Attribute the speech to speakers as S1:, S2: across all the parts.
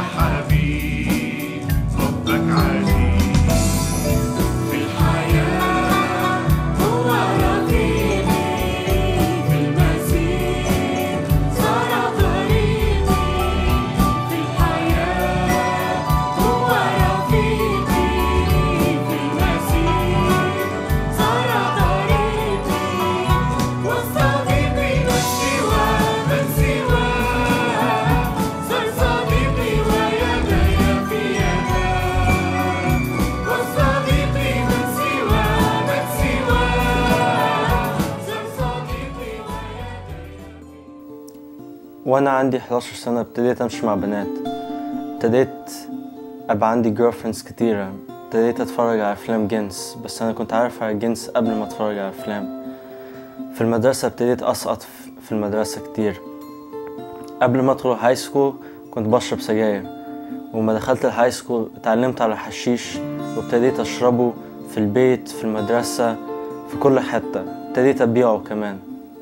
S1: حبيب حبك عجيب في الحياة هو رفيقي في المسير صار طريقي في الحياة هو رفيقي في المسير صار طريقي وصديقي من سواه من سواه صار صديقي ويدي في يداه وصديقي من سواه من سواه صار صديقي ويدي
S2: وانا عندي 11 سنة ابتديت امشي مع بنات ابتديت ابقى عندي جيرل فريندز كتيرة ابتديت اتفرج على افلام جنس بس انا كنت عارف على الجنس قبل ما اتفرج على افلام في المدرسة ابتديت اسقط في- في المدرسة كتير قبل ما ادخل هاي سكول كنت بشرب سجاير وما دخلت الهاي سكول اتعلمت على الحشيش وابتديت اشربه في البيت في المدرسة في كل حتة ابتديت ابيعه كمان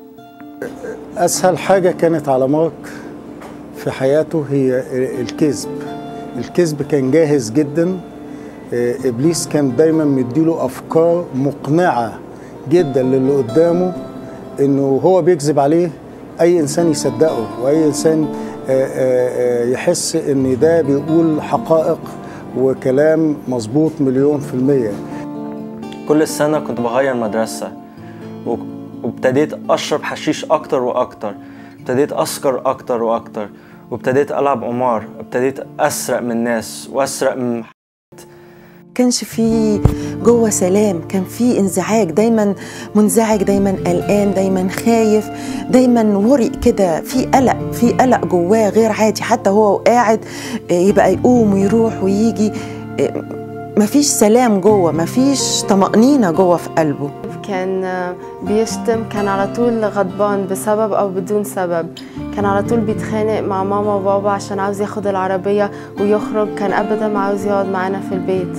S3: أسهل حاجة كانت على مارك في حياته هي الكذب الكذب كان جاهز جدا آه، إبليس كان دايما مديله أفكار مقنعة جدا للي قدامه إنه هو بيكذب عليه أي إنسان يصدقه وأي إنسان آه، آه، آه، يحس إن ده بيقول حقائق وكلام مظبوط مليون في المية
S2: كل سنة كنت بغير مدرسة و- وابتديت أشرب حشيش أكتر وأكتر ابتديت أسكر أكتر وأكتر وابتديت ألعب قمار ابتديت أسرق من الناس وأسرق من
S4: كانش في جوه سلام كان في انزعاج دايما منزعج دايما قلقان دايما خايف دايما ورق كده في قلق في قلق جواه غير عادي حتى هو قاعد آه، يبقى يقوم ويروح ويجي آه، مفيش سلام جوه مفيش طمأنينة جوه في قلبه
S5: كان بيشتم كان على طول غضبان بسبب او بدون سبب كان على طول بيتخانق مع ماما وبابا عشان عاوز ياخد العربية ويخرج كان ابدا ما عاوز يقعد معانا في البيت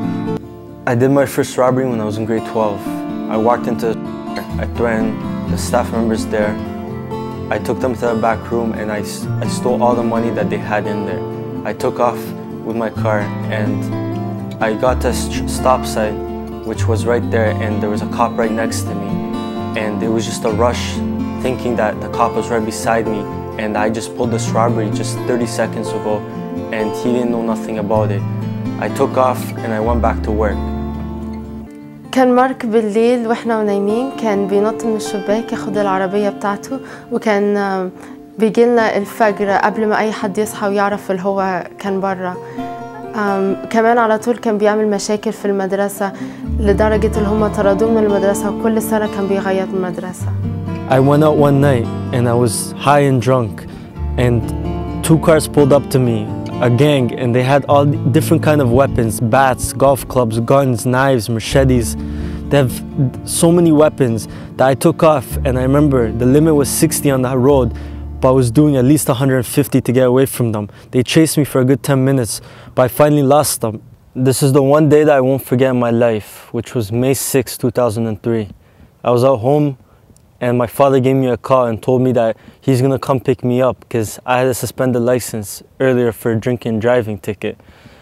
S2: I did my first robbery when I was in grade 12. I walked into I threatened the staff members there. I took them to the back room and I, s- I stole all the money that they had in there. I took off with my car and I got to a st- stop sign which was right there and there was a cop right next to me. And it was just a rush thinking that the cop was right beside me and I just pulled this robbery just 30 seconds ago and he didn't know nothing about it. I took off and I went back to work.
S5: كان مارك بالليل واحنا نايمين كان بينط من الشباك ياخد العربية بتاعته وكان آم، بيجيلنا الفجر قبل ما أي حد يصحى ويعرف اللي هو كان برا آم، كمان على طول كان بيعمل مشاكل في المدرسة لدرجة اللي هم طردوه من المدرسة وكل سنة كان بيغير من المدرسة
S2: I went out one night and I was high and drunk and two cars pulled up to me, a gang, and they had all different kind of weapons, bats, golf clubs, guns, knives, machetes. They have so many weapons that I took off and I remember the limit was 60 on that road but I was doing at least 150 to get away from them. They chased me for a good 10 minutes but I finally lost them. This is the one day that I won't forget in my life, which was May 6, 2003. I was at home and my father gave me a call and told me that he's gonna come pick me up because I had a suspended license earlier for a drinking and driving ticket.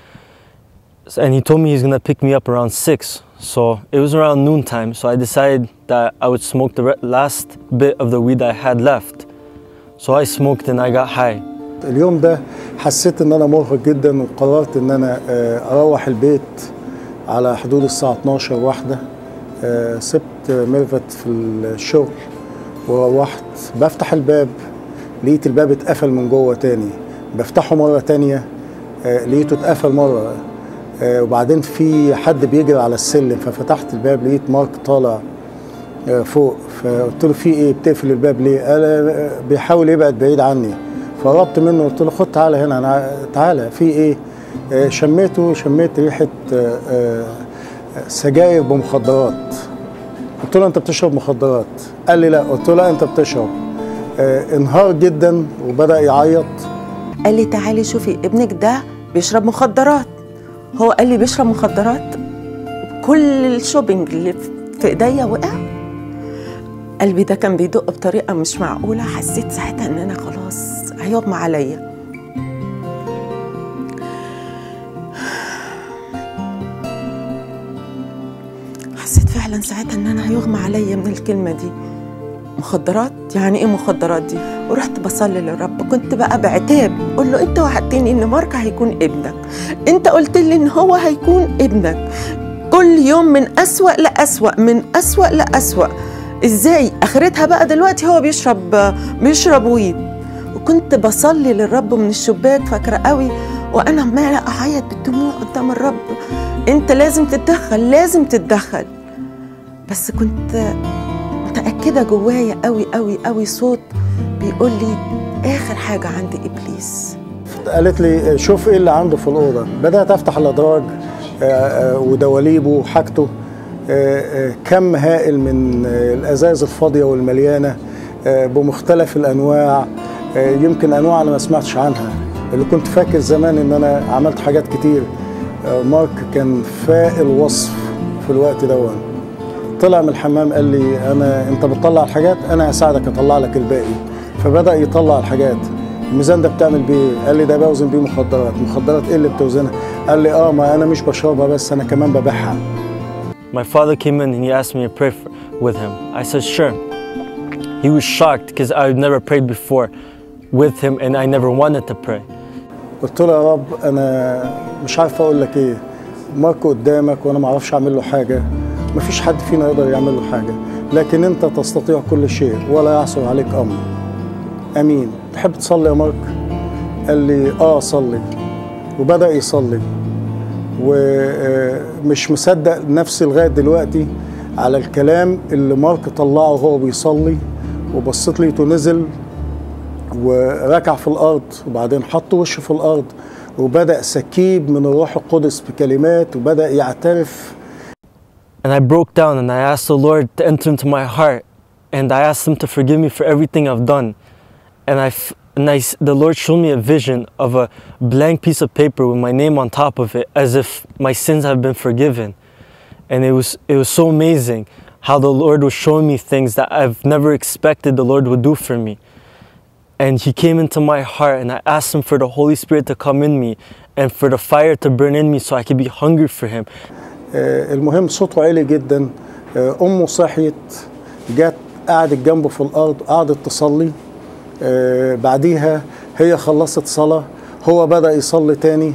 S2: S- And he told me he's gonna pick me up around six. So it was around noontime. So I decided that I would smoke the re- last bit of the weed I had left. So I smoked and I got high.
S3: اليوم ده حسيت ان انا مرهق جدا وقررت ان انا آه، اروح البيت على حدود الساعة 12 واحدة آه، سبت ميرفت في الشغل وروحت بفتح الباب لقيت الباب اتقفل من جوه تاني بفتحه مرة تانية آه، لقيته اتقفل مرة آه، وبعدين في حد بيجري على السلم ففتحت الباب لقيت مارك طالع آه، فوق فقلت له في ايه بتقفل الباب ليه؟ قال آه، بيحاول يبعد بعيد عني فقربت منه قلت له خد تعالى هنا انا تعالى في ايه؟ آه، شميته شميت ريحه آه، آه، سجاير بمخدرات قلت له انت بتشرب مخدرات قال لي لا قلت له لا انت بتشرب آه، انهار جدا وبدا يعيط
S4: قال لي تعالي شوفي ابنك ده بيشرب مخدرات هو قال لي بيشرب مخدرات كل الشوبينج اللي في ايديا وقع قلبي ده كان بيدق بطريقه مش معقوله حسيت ساعتها ان انا خلاص هيغمى عليا فعلا ساعتها ان انا هيغمى عليا من الكلمه دي مخدرات يعني ايه مخدرات دي ورحت بصلي للرب كنت بقى بعتاب قول له انت وعدتني ان مارك هيكون ابنك انت قلت لي ان هو هيكون ابنك كل يوم من اسوا لاسوا من اسوا لاسوا ازاي اخرتها بقى دلوقتي هو بيشرب بيشرب ويد وكنت بصلي للرب من الشباك فاكره قوي وانا عماله اعيط بالدموع قدام الرب انت لازم تتدخل لازم تتدخل بس كنت متاكده جوايا قوي قوي قوي صوت بيقول لي اخر حاجه عند ابليس
S3: قالت لي شوف ايه اللي عنده في الاوضه بدات افتح الادراج آه، آه، ودواليبه وحاجته آه، آه، كم هائل من آه، الازاز الفاضيه والمليانه آه، بمختلف الانواع آه، يمكن انواع انا ما سمعتش عنها اللي كنت فاكر زمان ان انا عملت حاجات كتير آه، مارك كان فاق الوصف في الوقت دون طلع من الحمام قال لي انا انت بتطلع الحاجات انا هساعدك اطلع لك الباقي فبدا يطلع الحاجات الميزان ده بتعمل بيه إيه؟ قال لي ده بوزن بيه مخدرات مخدرات ايه اللي بتوزنها قال لي اه ما انا مش بشربها بس انا كمان ببيعها
S2: My father came in and he asked me to pray for, with him. I said, sure. He was shocked because I've never prayed before with him and I never wanted to pray.
S3: قلت له يا رب انا مش عارف اقول لك ايه ماركو قدامك وانا ما اعرفش اعمل له حاجه ما فيش حد فينا يقدر يعمل له حاجه لكن انت تستطيع كل شيء ولا يعصر عليك امر امين تحب تصلي يا مارك قال لي اه صلي وبدا يصلي ومش مصدق نفسي لغايه دلوقتي على الكلام اللي مارك طلعه وهو بيصلي وبصيت لقيته نزل وركع في الارض وبعدين حط وشه في الارض وبدا سكيب من الروح القدس بكلمات وبدا يعترف
S2: And I broke down and I asked the Lord to enter into my heart and I asked him to forgive me for everything I've done. And I, f- and I s- the Lord showed me a vision of a blank piece of paper with my name on top of it as if my sins have been forgiven. And it was, it was so amazing how the Lord was showing me things that I've never expected the Lord would do for me. And he came into my heart and I asked him for the Holy Spirit to come in me and for the fire to burn in me so I could be hungry for him.
S3: آه، المهم صوته عالي جدا آه، امه صحيت جت قعدت جنبه في الارض قعدت تصلي آه، بعديها هي خلصت صلاه هو بدا يصلي تاني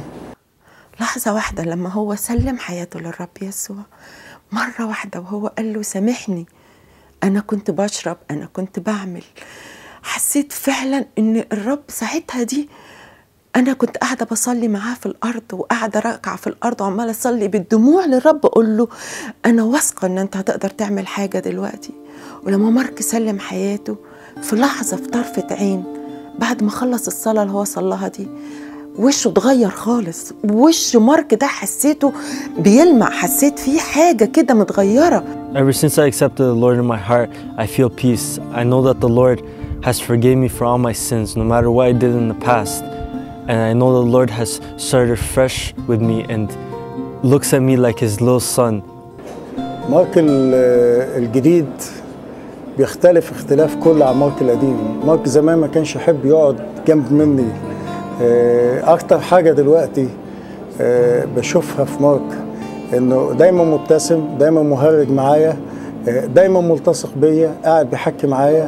S4: لحظة واحدة لما هو سلم حياته للرب يسوع مرة واحدة وهو قال له سامحني أنا كنت بشرب أنا كنت بعمل حسيت فعلا إن الرب ساعتها دي أنا كنت قاعدة بصلي معاه في الأرض وقاعدة راكعة في الأرض وعمالة أصلي بالدموع للرب أقول له أنا واثقة إن أنت هتقدر تعمل حاجة دلوقتي ولما مارك سلم حياته في لحظة في طرفة عين بعد ما خلص الصلاة اللي هو صلاها دي وشه اتغير خالص وش مارك ده حسيته بيلمع حسيت فيه حاجة كده متغيرة
S2: Ever since I accepted the Lord in my heart, I feel peace. I know that the Lord has forgiven me for all my sins, no matter what I did in the past. And I know the Lord has started fresh with me and looks at me like his little son.
S3: مارك ال- الجديد بيختلف اختلاف كل عن مارك القديم مارك زمان ما كانش يحب يقعد جنب مني آه، اكتر حاجة دلوقتي آه، بشوفها في مارك انه دايما مبتسم دايما مهرج معايا آه، دايما ملتصق بيا قاعد بيحكي معايا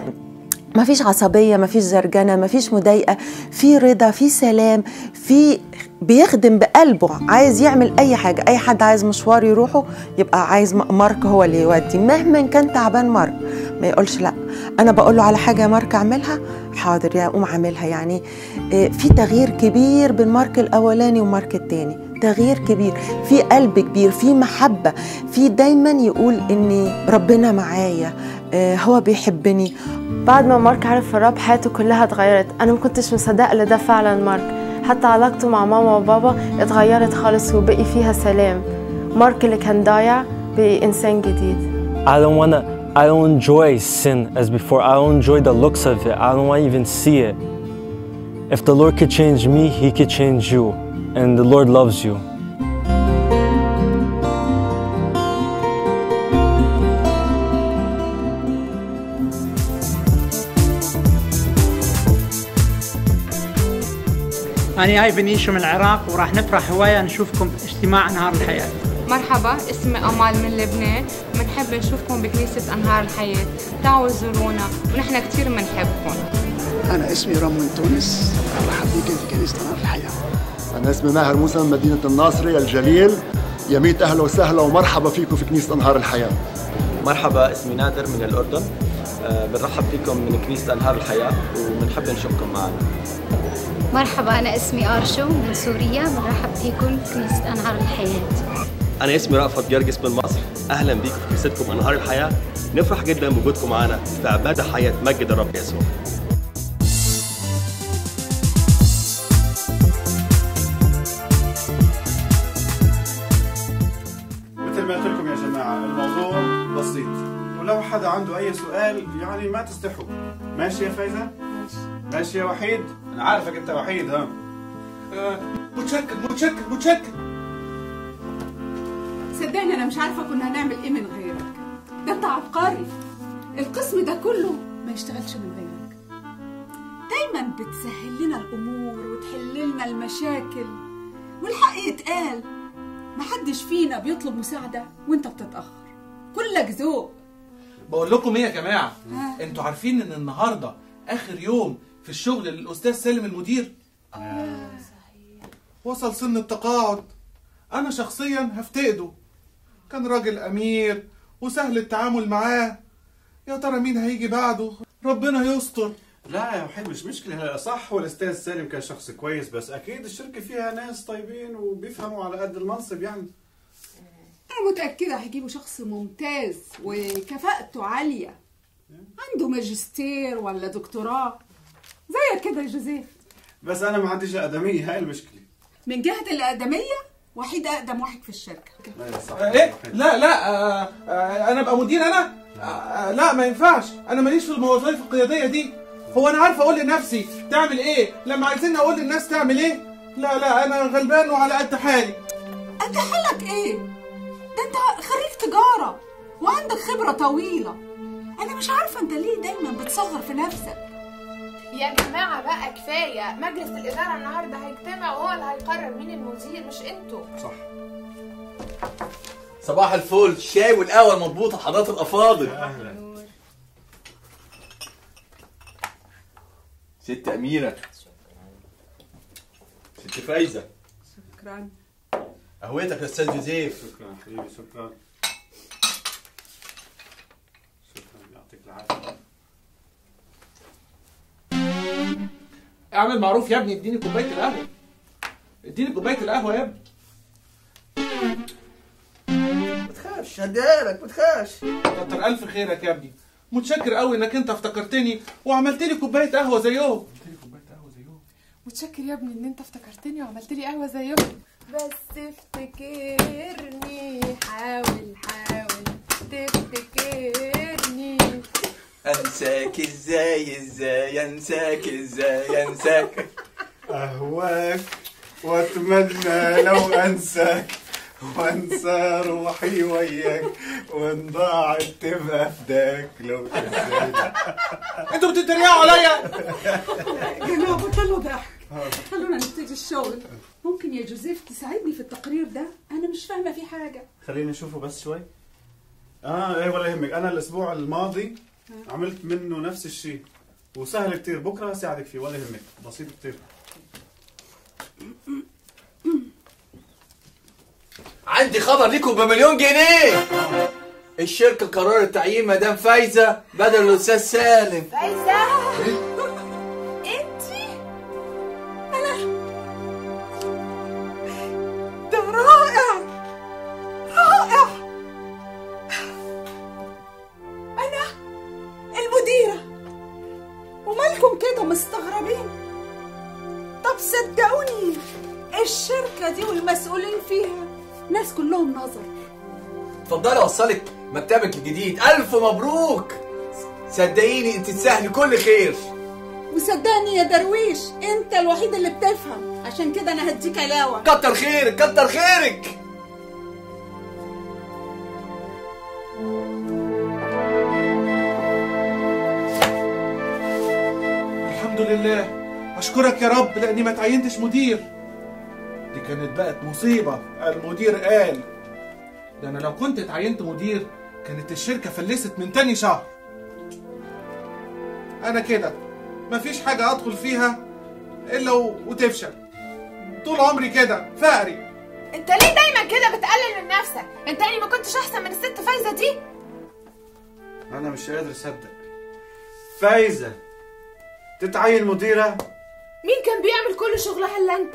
S4: مفيش عصبية مفيش زرجنة مفيش مضايقة في رضا في سلام في بيخدم بقلبه عايز يعمل أي حاجة أي حد عايز مشوار يروحه يبقى عايز م- مارك هو اللي يودي مهما كان تعبان مارك ما يقولش لا أنا بقول له على حاجة يا مارك أعملها حاضر يا قوم أعملها يعني آه، في تغيير كبير بين مارك الأولاني ومارك التاني تغيير كبير في قلب كبير في محبة في دايما يقول إن ربنا معايا آه، هو بيحبني
S5: بعد ما مارك عرف الرب حياته كلها اتغيرت انا ما كنتش مصدقه ان ده فعلا مارك حتى علاقته مع ماما وبابا اتغيرت خالص وبقي فيها سلام مارك اللي كان ضايع بقي انسان جديد
S2: I don't wanna, I don't enjoy sin as before. I don't enjoy the looks of it. I don't wanna even see it. If the Lord could change me, He could change you. And the Lord loves you.
S6: أنا جاي بنيشو من العراق وراح نفرح هواية نشوفكم في اجتماع نهار الحياة مرحبا اسمي أمال من لبنان بنحب نشوفكم بكنيسة أنهار الحياة تعالوا زورونا ونحن كتير بنحبكم
S7: أنا اسمي رام من تونس مرحبا بكم في كنيسة نار الحياة
S8: أنا اسمي ماهر موسى من مدينة الناصرة الجليل يا ميت أهلا وسهلا ومرحبا فيكم في كنيسة أنهار الحياة
S9: مرحبا اسمي نادر من الأردن آه، بنرحب فيكم من كنيسة أنهار الحياة وبنحب نشوفكم معنا
S10: مرحبا أنا اسمي آرشو من سوريا بنرحب فيكم في كنيسة أنهار الحياة
S11: أنا اسمي رأفت جرجس من مصر أهلا بيكم في كنيستكم أنهار الحياة نفرح جدا بوجودكم معنا في عبادة حياة مجد الرب يسوع
S12: مثل ما قلت لكم يا جماعة الموضوع بسيط ولو حدا عنده أي سؤال يعني ما تستحوا ماشي يا فايزة؟ ماشي ماشي يا وحيد؟ أنا عارفك أنت وحيد ها
S13: آه، متشكر متشكر متشكر
S14: صدقني انا مش عارفه كنا هنعمل ايه من غيرك ده انت عبقري القسم ده كله ما يشتغلش من غيرك دايما بتسهل لنا الامور وتحل لنا المشاكل والحق يتقال محدش فينا بيطلب مساعده وانت بتتاخر كلك ذوق
S13: بقول لكم ايه يا جماعه انتوا عارفين ان النهارده اخر يوم في الشغل للاستاذ سالم المدير وصل سن التقاعد انا شخصيا هفتقده كان راجل امير وسهل التعامل معاه يا ترى مين هيجي بعده ربنا يستر
S12: لا يا وحيد مش مشكلة صح والأستاذ سالم كان شخص كويس بس أكيد الشركة فيها ناس طيبين وبيفهموا على قد المنصب يعني
S14: انا متاكده هيجيبوا شخص ممتاز وكفاءته عاليه عنده ماجستير ولا دكتوراه زيك كده يا جوزيف
S12: بس أنا ما عنديش أقدمية هاي المشكلة
S14: من جهه الاقدميه وحيد اقدم واحد في الشركه
S12: لا صح
S13: ايه لا لا آه آه انا ابقى مدير انا آه آه لا ما ينفعش انا ماليش في الوظائف القياديه دي هو انا عارف اقول لنفسي تعمل ايه لما عايزين اقول للناس تعمل ايه لا لا انا غلبان وعلى قد حالي
S14: انت حالك ايه ده انت خريج تجاره وعندك خبره طويله انا مش عارفه انت ليه دايما بتصغر في نفسك
S15: يا جماعة بقى كفاية مجلس الإدارة النهاردة هيجتمع وهو اللي هيقرر مين المدير مش انتوا
S12: صح
S16: صباح الفل الشاي والقهوه المضبوطه حضرات الافاضل
S12: أهلا
S16: ست اميره ست فايزه
S14: شكرا
S16: قهوتك يا استاذ جوزيف
S12: شكرا حبيبي شكرا شكرا يعطيك العافية
S13: اعمل معروف يا ابني اديني كوبايه القهوه اديني كوبايه القهوه يا ابني
S16: ما تخافش هديها لك ما تخافش
S13: كتر الف خيرك يا ابني متشكر قوي انك انت افتكرتني وعملت لي كوبايه قهوه زيهم
S15: متشكر يا ابني ان انت افتكرتني وعملت لي قهوة زيهم بس افتكرني حاول حاول تفتكرني
S16: انساك ازاي ازاي انساك ازاي انساك
S12: أهواك وأتمنى لو أنساك وأنسى روحي وياك وإن ضاعت تبقى فداك لو تنساني
S13: انتوا بتتريقوا عليا
S14: جماعه بطلوا ضحك خلونا نبتدي الشغل ممكن يا جوزيف تساعدني في التقرير ده انا مش فاهمه فيه حاجه
S12: خليني أشوفه بس شوي آه إيه ولا يهمك أنا الأسبوع الماضي عملت منه نفس الشيء وسهل كتير بكرة هساعدك فيه ولا يهمك بسيط كتير
S16: عندي خبر ليكم بمليون جنيه الشركه قررت تعيين مدام فايزه بدل الاستاذ سالم
S15: فايزة انتي
S14: ده رائع رائع انا المديره ومالكم كده مستغربين طب صدقوني الشركه دي والمسؤولين فيها ناس كلهم نظر
S16: اتفضلي اوصلك مكتبك الجديد الف مبروك صدقيني انت تستاهلي كل خير
S14: وصدقني يا درويش انت الوحيد اللي بتفهم عشان كده انا هديك علاوه
S16: كتر خيرك كتر خيرك
S13: الحمد لله اشكرك يا رب لاني ما تعينتش مدير دي كانت بقت مصيبه المدير قال ده انا لو كنت اتعينت مدير كانت الشركه فلست من تاني شهر انا كده مفيش حاجه ادخل فيها الا و- وتفشل طول عمري كده فقري
S15: انت ليه دايما كده بتقلل من نفسك انت يعني ما كنتش احسن من الست فايزه دي
S12: انا مش قادر اصدق فايزه تتعين مديره
S15: مين كان بيعمل كل شغلها الا انت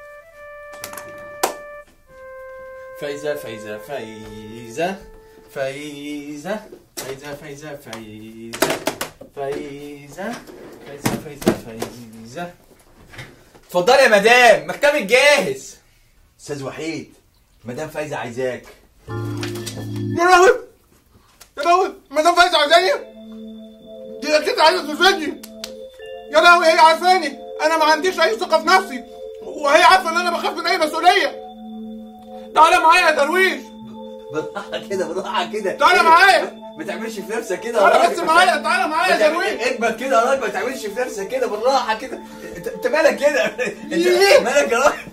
S16: فايزة فايزة فايزة فايزة فايزة فايزة فايزة فايزة فايزة فايزة فايزة اتفضلي يا مدام مكتبك جاهز استاذ وحيد مدام فايزة عايزاك
S13: يا لهوي يا لهوي مدام فايزه عايزاني دي اكيد عايزه تفيدني يا لهوي هي عارفاني انا ما عنديش اي ثقه في نفسي وهي عارفه ان انا بخاف من اي مسؤوليه تعالى معايا يا درويش
S16: بالراحة كده بالراحة كده
S13: تعالى معايا
S16: ما تعملش في نفسك كده
S13: تعالى
S16: يا راجل.
S13: بس معايا، تعالى معايا يا
S16: ما تعمل-
S13: درويش.
S16: اجمد كده يا راجل ما تعملش في نفسك كده بالراحة كده انت انت مالك كده انت
S13: ليه؟
S16: مالك يا راجل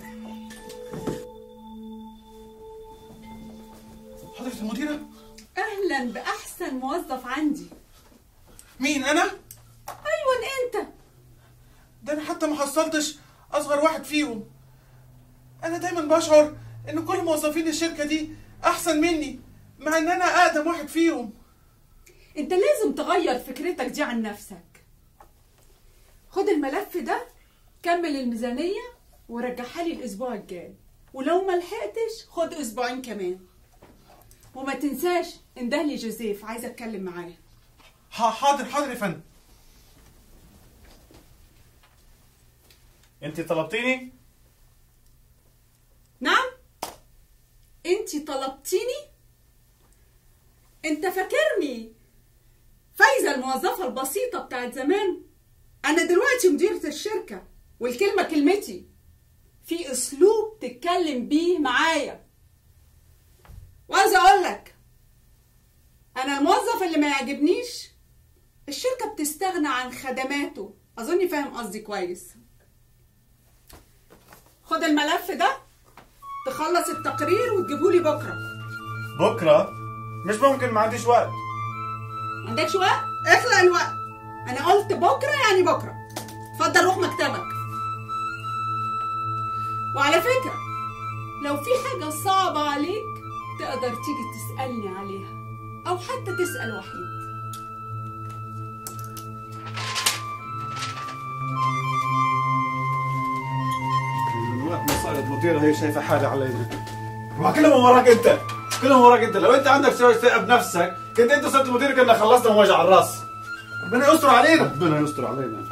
S13: حضرة المديرة
S14: اهلا باحسن موظف عندي
S13: مين انا؟
S14: ايوه انت
S13: ده انا حتى ما حصلتش اصغر واحد فيهم انا دايما بشعر ان كل موظفين الشركه دي احسن مني مع ان انا اقدم واحد فيهم
S14: انت لازم تغير فكرتك دي عن نفسك خد الملف ده كمل الميزانية ورجعها لي الاسبوع الجاي ولو ما لحقتش خد اسبوعين كمان وما تنساش انده لي جوزيف عايزه اتكلم معاه
S13: ح- حاضر حاضر يا فندم
S12: انت طلبتيني
S14: نعم انتي طلبتيني انت فاكرني فايزه الموظفه البسيطه بتاعت زمان انا دلوقتي مديره الشركه والكلمه كلمتي في اسلوب تتكلم بيه معايا وعايزه اقول لك انا الموظف اللي ما يعجبنيش الشركه بتستغنى عن خدماته اظني فاهم قصدي كويس خد الملف ده تخلص التقرير وتجيبولي بكره
S12: بكره مش ممكن ما عنديش وقت
S14: ما عندكش وقت اخلق الوقت انا قلت بكره يعني بكره اتفضل روح مكتبك وعلى فكره لو في حاجه صعبه عليك تقدر تيجي تسالني عليها او حتى تسال وحيد
S12: من وقت ما صارت مديرة هي شايفة حالة علينا ما كلهم وراك انت كلهم وراك انت لو انت عندك شوية ثقة بنفسك كنت انت صرت مدير كنا خلصنا من وجع الراس
S13: ربنا يستر علينا
S12: ربنا يستر علينا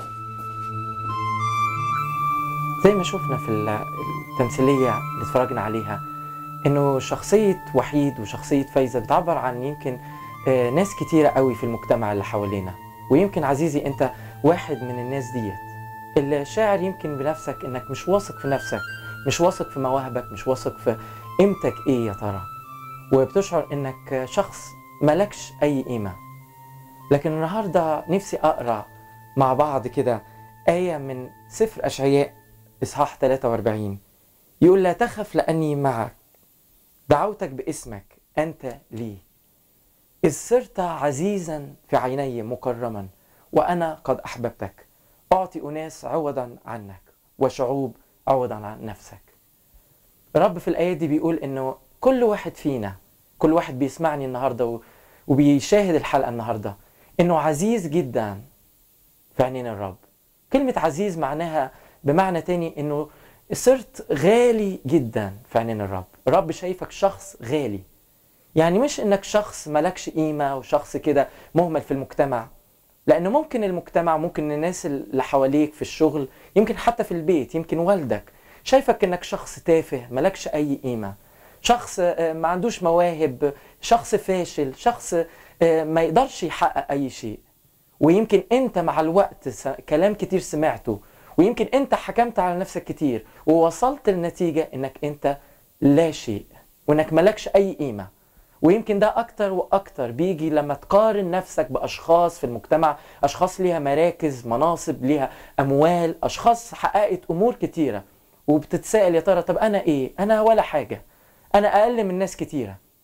S17: زي ما شفنا في ال- التمثيلية اللي اتفرجنا عليها انه شخصية وحيد وشخصية فايزة بتعبر عن يمكن آه، ناس كتيرة قوي في المجتمع اللي حوالينا ويمكن عزيزي انت واحد من الناس ديت اللي شاعر يمكن بنفسك انك مش واثق في نفسك مش واثق في مواهبك مش واثق في قيمتك ايه يا ترى وبتشعر انك شخص ملكش اي قيمة لكن النهاردة نفسي اقرأ مع بعض كده آية من سفر أشعياء إصحاح 43 يقول لا تخف لأني معك دعوتك باسمك أنت لي إذ صرت عزيزا في عيني مكرما وأنا قد أحببتك أعطي أناس عوضا عنك وشعوب عوضا عن نفسك رب في الآيات دي بيقول إنه كل واحد فينا كل واحد بيسمعني النهاردة و- وبيشاهد الحلقة النهاردة إنه عزيز جدا في عينين الرب كلمة عزيز معناها بمعنى تاني انه صرت غالي جدا في عينين الرب الرب شايفك شخص غالي يعني مش انك شخص ملكش قيمة وشخص كده مهمل في المجتمع لانه ممكن المجتمع ممكن الناس اللي حواليك في الشغل يمكن حتى في البيت يمكن والدك شايفك انك شخص تافه ملكش اي قيمة شخص آه، ما عندوش مواهب شخص فاشل شخص آه، ما يقدرش يحقق اي شيء ويمكن انت مع الوقت س- كلام كتير سمعته ويمكن انت حكمت على نفسك كتير ووصلت لنتيجة انك انت لا شيء وانك ملكش اي قيمة ويمكن ده اكتر واكتر بيجي لما تقارن نفسك باشخاص في المجتمع اشخاص ليها مراكز مناصب ليها اموال اشخاص حققت امور كتيرة وبتتساءل يا ترى طب انا ايه انا ولا حاجة انا اقل من ناس كتيرة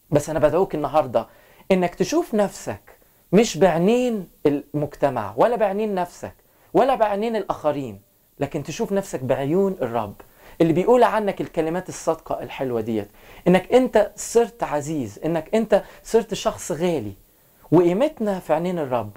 S17: بس انا بدعوك النهارده انك تشوف نفسك مش بعينين المجتمع ولا بعينين نفسك ولا بعينين الاخرين لكن تشوف نفسك بعيون الرب اللي بيقول عنك الكلمات الصادقه الحلوه ديت انك انت صرت عزيز انك انت صرت شخص غالي وقيمتنا في عينين الرب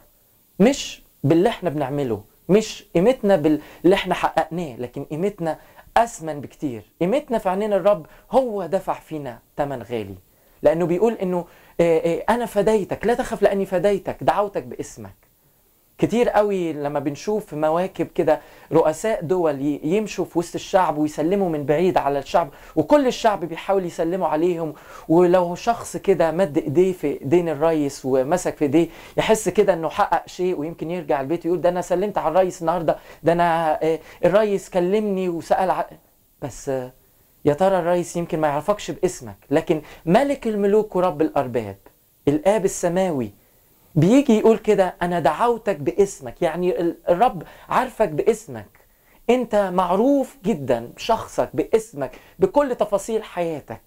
S17: مش باللي احنا بنعمله مش قيمتنا باللي احنا حققناه لكن قيمتنا اثمن بكتير قيمتنا في عينين الرب هو دفع فينا ثمن غالي لانه بيقول انه آه، آه، انا فديتك لا تخف لاني فديتك دعوتك باسمك كتير قوي لما بنشوف مواكب كده رؤساء دول ي- يمشوا في وسط الشعب ويسلموا من بعيد على الشعب وكل الشعب بيحاول يسلموا عليهم ولو شخص كده مد ايديه في ايدين الرئيس ومسك في ايديه يحس كده انه حقق شيء ويمكن يرجع البيت ويقول ده انا سلمت على الرئيس النهارده ده انا آه، الرئيس كلمني وسال ع... بس آه، يا ترى الرئيس يمكن ما يعرفكش باسمك لكن ملك الملوك ورب الارباب الاب السماوي بيجي يقول كده انا دعوتك باسمك يعني ال- الرب عارفك باسمك انت معروف جدا شخصك باسمك بكل تفاصيل حياتك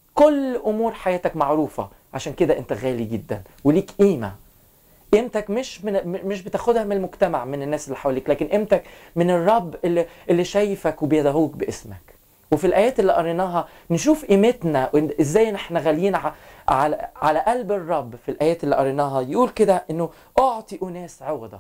S17: كل امور حياتك معروفه عشان كده انت غالي جدا وليك قيمه قيمتك مش من م- مش بتاخدها من المجتمع من الناس اللي حواليك لكن قيمتك من الرب اللي اللي شايفك وبيدعوك باسمك وفي الايات اللي قريناها نشوف قيمتنا وإن- ازاي احنا غاليين ع- على على قلب الرب في الايات اللي قريناها يقول كده انه اعطي اناس عوضك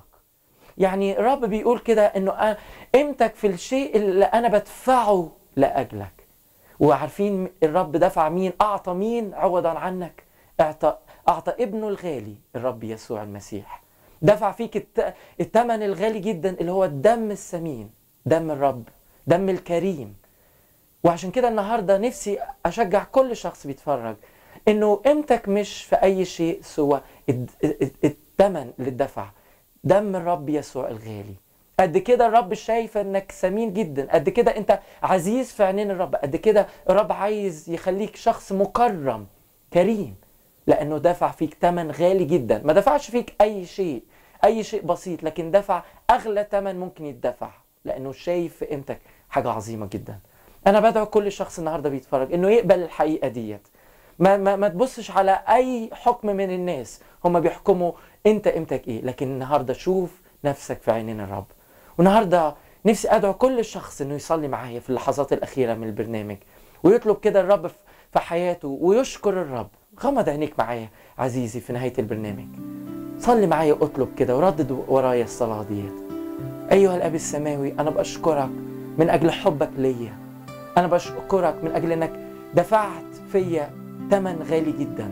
S17: يعني الرب بيقول كده انه أنا- قيمتك في الشيء اللي انا بدفعه لاجلك وعارفين الرب دفع مين اعطى مين عوضا عنك اعطى اعطى ابنه الغالي الرب يسوع المسيح دفع فيك الت... الثمن الغالي جدا اللي هو الدم الثمين دم الرب دم الكريم وعشان كده النهارده نفسي اشجع كل شخص بيتفرج انه قيمتك مش في اي شيء سوى الد- الد- الثمن اللي اتدفع دم الرب يسوع الغالي قد كده الرب شايف انك ثمين جدا قد كده انت عزيز في عينين الرب قد كده الرب عايز يخليك شخص مكرم كريم لانه دفع فيك ثمن غالي جدا ما دفعش فيك اي شيء اي شيء بسيط لكن دفع اغلى ثمن ممكن يدفع لانه شايف في قيمتك حاجه عظيمه جدا انا بدعو كل شخص النهارده بيتفرج انه يقبل الحقيقه ديت ما, ما, ما تبصش على اي حكم من الناس هم بيحكموا انت قيمتك ايه لكن النهارده شوف نفسك في عينين الرب والنهارده نفسي ادعو كل شخص انه يصلي معايا في اللحظات الاخيره من البرنامج ويطلب كده الرب في- في حياته ويشكر الرب غمض عينيك معايا عزيزي في نهايه البرنامج صلي معايا واطلب كده وردد ورايا الصلاه ديت ايها الاب السماوي انا بشكرك من اجل حبك ليا انا بشكرك من اجل انك دفعت فيا ثمن غالي جدا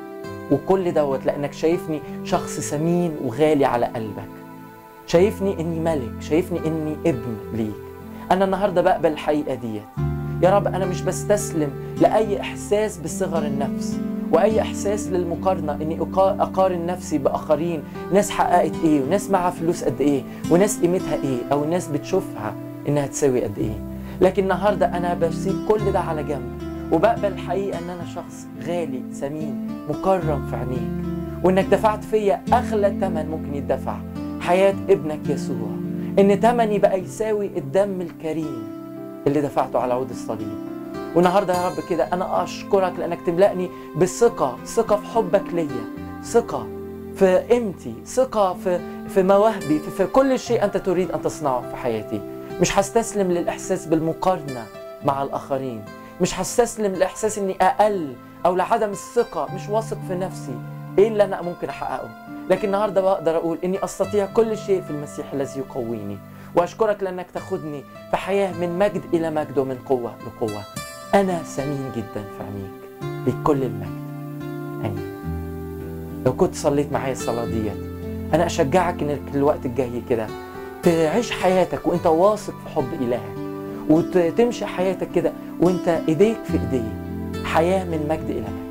S17: وكل دوت لانك شايفني شخص ثمين وغالي على قلبك شايفني اني ملك شايفني اني ابن ليك انا النهارده بقبل الحقيقه ديت يا رب انا مش بستسلم لاي احساس بصغر النفس واي احساس للمقارنه اني أقا- اقارن نفسي باخرين ناس حققت ايه وناس معاها فلوس قد ايه وناس قيمتها ايه او الناس بتشوفها انها تساوي قد ايه لكن النهارده انا بسيب كل ده على جنب وبقبل الحقيقه ان انا شخص غالي ثمين مكرم في عينيك وانك دفعت فيا اغلى ثمن ممكن يدفع حياه ابنك يسوع ان ثمني بقى يساوي الدم الكريم اللي دفعته على عود الصليب والنهارده يا رب كده انا اشكرك لانك تملأني بالثقه ثقه في حبك ليا ثقه في قيمتي ثقه في في مواهبي في, في كل شيء انت تريد ان تصنعه في حياتي مش هستسلم للاحساس بالمقارنه مع الاخرين مش هستسلم لاحساس اني اقل او لعدم الثقه مش واثق في نفسي ايه اللي انا ممكن احققه لكن النهارده بقدر اقول اني استطيع كل شيء في المسيح الذي يقويني واشكرك لانك تاخدني في حياه من مجد الى مجد ومن قوه لقوه انا ثمين جدا في عينيك لكل المجد امين لو كنت صليت معايا الصلاه ديت انا اشجعك انك الوقت الجاي كده تعيش حياتك وانت واثق في حب الهك وتمشي حياتك كده وانت ايديك في ايديه حياه من مجد الى مجد